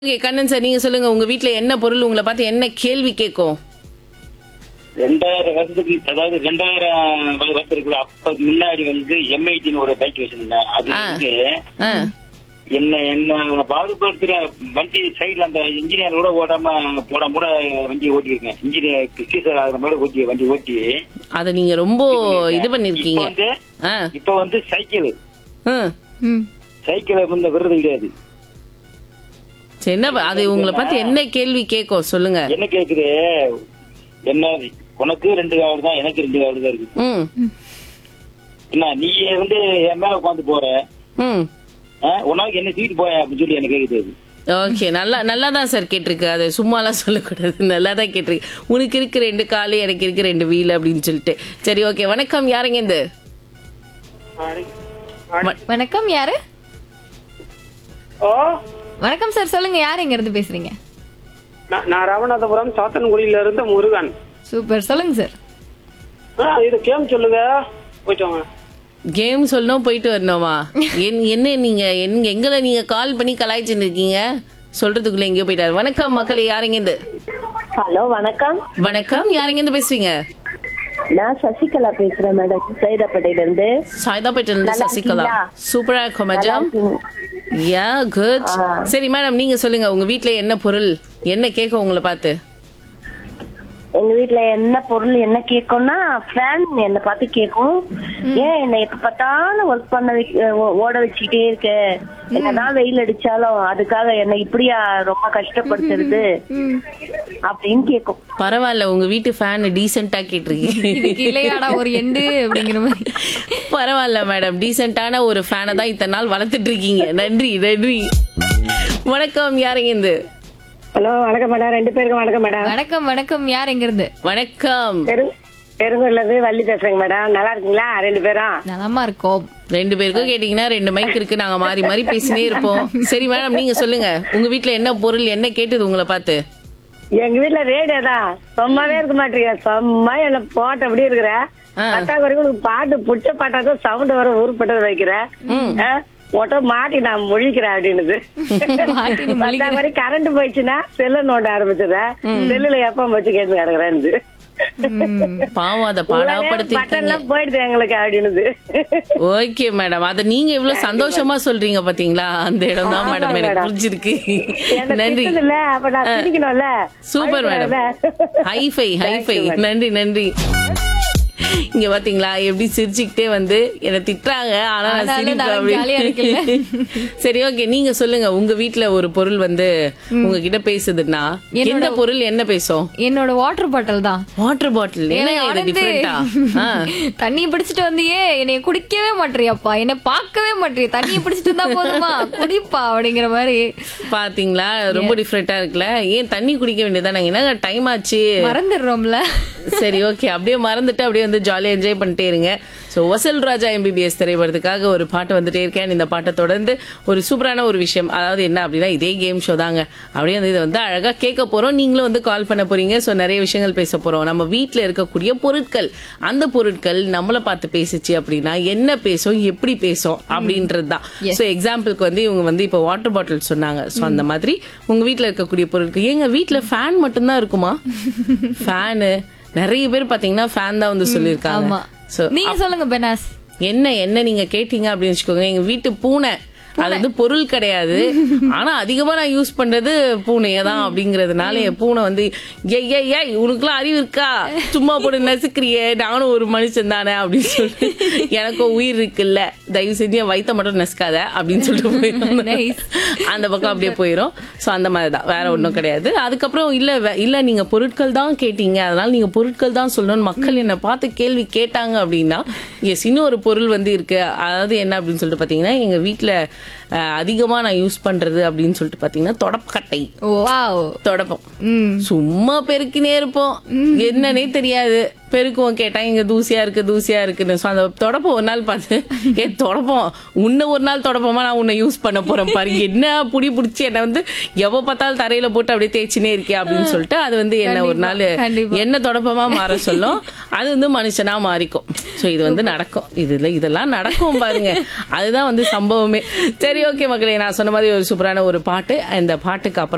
Okay Kannan sir நீங்க சொல்லுங்க உங்க வீட்ல என்ன பொருள் உங்களை பார்த்து என்ன கேள்வி கேட்கும் ரெண்டாயிரம் வருஷத்துக்கு அதாவது ரெண்டாயிரம் வருஷம் இருக்குது அப்ப முன்னாடி வந்து எம்ஐடின்னு ஒரு பைக் வச்சிருந்தேன் அது ஆ. வந்து ஆ, என்ன என்ன பாதுகாத்துற வண்டி சைடுல அந்த இன்ஜினியர் கூட ஓடாம போடாம கூட வண்டி ஓட்டிருக்கேன் இன்ஜினியர் சீசர் ஆகிற மாதிரி ஓட்டி வண்டி ஓட்டி அத நீங்க ரொம்ப இது பண்ணிருக்கீங்க இப்ப வந்து ஆ, இப்ப வந்து சைக்கிள் ஆ. ம் சைக்கிளை வந்து விருது கிடையாது சரி, என்ன ப- அது உங்களை பார்த்து என்ன கேள்வி கேட்கும் சொல்லுங்க என்ன கேக்குது என்ன உனக்கு ரெண்டு காவல் தான் எனக்கு ரெண்டு காவல் தான் இருக்கு ம் என்ன நீ வந்து என் மேல உட்காந்து போற ம் ஆ, உனக்கு என்ன சீட்டு போய அப்படின்னு சொல்லி எனக்கு கேக்குது அது. ஓகே நல்லா நல்லா தான் சார் கேட்டிருக்கு அது சும்மாலாம் சொல்லக்கூடாது நல்லா தான் கேட்டிருக்கு உனக்கு இருக்கு ரெண்டு காலு எனக்கு இருக்கு ரெண்டு வீல் அப்படின்னு சொல்லிட்டு சரி ஓகே வணக்கம் யாருங்க இந்த வணக்கம் யாரு ஓ வணக்கம் சார் சொல்லுங்க யார் எங்க இருந்து பேசுறீங்க நான் நான் ராமநாதபுரம் சாத்தன்குடியில இருந்து முருகன் சூப்பர் சொல்லுங்க சார் ஆ, இது கேம் சொல்லுங்க போயிட்டு வாங்க கேம் சொல்லணும் போயிட்டு வரணுமா என்- என்ன நீங்க எங்க எங்களை நீங்க கால் பண்ணி கலாய்ச்சிட்டு இருக்கீங்க சொல்றதுக்குள்ள எங்கேயோ போயிட்டாரு வணக்கம் மக்களே யாருங்க இந்த ஹலோ வணக்கம் வணக்கம் யாருங்க இருந்து பேசுறீங்க நான் சசிகலா பேசுறேன் மேடம் சைதாப்பேட்டையில இருந்து சாய்தாப்பேட்டில இருந்து நல்லா சசிகலா இருக்கீங்களா? சூப்பரா இருக்கும் மேடம் இருக்கீங்க. யா குட் சரி மேடம் நீங்க சொல்லுங்க உங்க வீட்ல என்ன பொருள் என்ன கேட்கும் உங்களை பார்த்து எங்க வீட்ல என்ன பொருள் என்ன கேக்கும்னா ஃபேன் என்ன பார்த்து கேக்கும் ஏன் என்ன எப்ப பார்த்தாலும் ஒர்க் பண்ண வைக்க- ஓ- ஓட வச்சுக்கிட்டே இருக்க என்னதான் வெயில் அடிச்சாலும் அதுக்காக என்ன இப்படியா ரொம்ப கஷ்டப்படுத்துறது அப்படின்னு கேக்கும் பரவாயில்ல உங்க வீட்டு ஃபேன் டீசெண்டா கேட்டிருக்கீங்க இதுக்கு இல்லையாடா ஒரு எண்டு அப்படிங்கிற மாதிரி பரவாயில்ல மேடம் டீசென்டான ஒரு ஃபேனை தான் இத்தனை நாள் வளர்த்துட்டு இருக்கீங்க நன்றி நன்றி வணக்கம் யாருங்க இந்த ஹலோ வணக்கம் மேடம் ரெண்டு பேருக்கும் வணக்கம் மேடம் வணக்கம் வணக்கம் யார் எங்க இருந்து வணக்கம் பெரு பெருங்கூர்ல இருந்து வள்ளி பேசுறேங்க மேடம் நல்லா இருக்கீங்களா ரெண்டு பேரும் நலமா இருக்கோம் ரெண்டு பேருக்கும் கேட்டீங்கன்னா ரெண்டு மைக் இருக்கு நாங்க மாறி மாறி பேசினே இருப்போம் சரி மேடம் நீங்க சொல்லுங்க உங்க வீட்ல என்ன பொருள் என்ன கேட்டது உங்களை பார்த்து எங்க வீட்டுல ரேடியோ தான் சும்மாவே இருக்க மாட்டீங்க சும்மா என்ன போட்டு அப்படி இருக்கிற ஆ. பத்தாம் வரைக்கும் உனக்கு பாட்டு புடிச்ச பாட்டாதான் சவுண்ட் வர உருப்பட்டது வைக்கிற மொட்டை மாட்டி நான் முழிக்கிறேன் அப்படின்னுது மாட்டி நீ பத்தாம் வரைக்கும் கரண்ட் போயிடுச்சுன்னா செல்ல நோண்ட ஆரம்பிச்சதேன் செல்லுல எப்ப வச்சு கேட்டு கிடக்குறேன்னு பாவம் அதை பாடாப்படுத்தி பட்டன் எல்லாம் போயிடுது எங்களுக்கு அப்படின்னுது ஓகே மேடம் அத நீங்க இவ்வளவு சந்தோஷமா சொல்றீங்க பாத்தீங்களா அந்த இடம் தான் மேடம் எனக்கு புரிஞ்சிருக்கு என்ன நன்றி திட்டுதுல்ல, அப்ப நான் சிரிக்கணும்ல சூப்பர் மேடம் ஹைஃபை ஹைஃபை நன்றி நன்றி இங்க பாத்தீங்களா எப்படி சிரிச்சுக்கிட்டே வந்து என்ன திட்டுறாங்க ஆனா நான் ஆனாலும் சிரிப்பேன் நான் அப்படி. ஜாலியா இருக்குல்ல? சரி ஓகே நீங்க சொல்லுங்க உங்க வீட்ல ஒரு பொருள் வந்து உங்ககிட்ட பேசுதுன்னா எந்த பொருள் என்ன பேசும் என்னோட வாட்டர் பாட்டில் தான் வாட்டர் பாட்டில் என்ன ஏய், இது ஆனந்து, டிஃபரெண்டா தண்ணி பிடிச்சிட்டு வந்தியே என்னைய குடிக்கவே மாட்டியாப்பா என்ன பார்க்கவே மாட்டிய தண்ணியை பிடிச்சிட்டு இருந்தா போதுமா குடிப்பா அப்படிங்கிற மாதிரி பாத்தீங்களா ரொம்ப டிஃபரெண்டா இருக்குல்ல ஏன் தண்ணி குடிக்க வேண்டியதானே என்ன டைம் ஆச்சு மறந்துடுறோம்ல சரி ஓகே அப்படியே மறந்துட்டு அப்படியே வந்து ஜாலியா என்ஜாய் பண்ணிட்டே இருங்க ஸோ வசல் ராஜா எம்பிபிஎஸ் திரைப்படத்துக்காக ஒரு பாட்டு வந்துட்டே இருக்கேன் இந்த பாட்டை தொடர்ந்து ஒரு சூப்பரான ஒரு விஷயம் அதாவது என்ன அப்படின்னா இதே கேம் ஷோ தாங்க அப்படியே வந்து இதை வந்து அழகா கேட்க போறோம் நீங்களும் வந்து கால் பண்ண போறீங்க ஸோ நிறைய விஷயங்கள் பேச போறோம் நம்ம வீட்டில் இருக்கக்கூடிய பொருட்கள் அந்த பொருட்கள் நம்மளை பார்த்து பேசுச்சு அப்படின்னா என்ன பேசும் எப்படி பேசும் அப்படின்றது தான் ஸோ எக்ஸாம்பிளுக்கு வந்து இவங்க வந்து இப்போ வாட்டர் பாட்டில் சொன்னாங்க ஸோ அந்த மாதிரி உங்க வீட்டில் இருக்கக்கூடிய பொருட்கள் எங்க வீட்டில் ஃபேன் மட்டும்தான் இருக்குமா ஃபேனு நிறைய பேர் பாத்தீங்கன்னா ஃபேன் தான் வந்து சொல்லியிருக்காங்க ஆமா ஸோ நீங்க சொல்லுங்க பெனாஸ் என்ன என்ன நீங்க கேட்டீங்க அப்படின்னு வச்சுக்கோங்க எங்க வீட்டு பூனை அது வந்து பொருள் கிடையாது ஆனா அதிகமா நான் யூஸ் பண்றது பூனைய தான் அப்படிங்கறதுனால என் பூனை வந்து ஏய் ஏய் ஏய் உனக்குலாம் அறிவு இருக்கா சும்மா போட்டு நசுக்கிறியே நானும் ஒரு மனுஷன் தானே அப்படின்னு சொல்லிட்டு எனக்கும் உயிர் இருக்குல்ல தயவு செஞ்சு என் வயித்தை மட்டும் நசுக்காத அப்படின்னு சொல்லிட்டு போயிடும் Nice. அந்த பக்கம் அப்படியே போயிரும் சோ அந்த மாதிரி தான் வேற ஒண்ணும் கிடையாது அதுக்கப்புறம் இல்ல வே- இல்ல நீங்க பொருட்கள் தான் கேட்டீங்க அதனால நீங்க பொருட்கள் தான் சொல்லணும் மக்கள் என்ன பார்த்து கேள்வி கேட்டாங்க அப்படின்னா எஸ் இன்னும் ஒரு பொருள் வந்து இருக்கு அதாவது என்ன அப்படின்னு சொல்லிட்டு பாத்தீங்கன்னா எங்க வீட்ல அஹ், அதிகமா நான் யூஸ் பண்றது அப்படின்னு சொல்லிட்டு பாத்தீங்கன்னா தொடப்பக்கட்டை வாவ் தொடப்பம் ம் சும்மா பெருக்கினே இருப்போம் என்னன்னே தெரியாது பெருக்குவோம் கேட்டா இங்க தூசியா இருக்கு தூசியா இருக்குன்னு So, அந்த தொடப்பம் ஒரு நாள் பார்த்து ஏ தொடப்பம் உன்னை ஒரு நாள் தொடப்பமா நான் உன்னை யூஸ் பண்ண போறேன் பாரு என்ன புடி புடிச்சு என்ன வந்து எவ பார்த்தாலும் தரையில போட்டு அப்படியே தேய்ச்சினே இருக்கே அப்படின்னு சொல்லிட்டு அது வந்து என்ன ஒரு நாள் கண்டிப்பா. என்ன தொடப்பமா மாற சொல்லும் அது வந்து மனுஷனா மாறிக்கும் சோ இது வந்து நடக்கும் இதுல இதெல்லாம் நடக்கும் பாருங்க அதுதான் வந்து சம்பவமே சரி ஓகே மக்களே நான் சொன்ன மாதிரி ஒரு சூப்பரான ஒரு பாட்டு அந்த பாட்டுக்கு அப்புறம்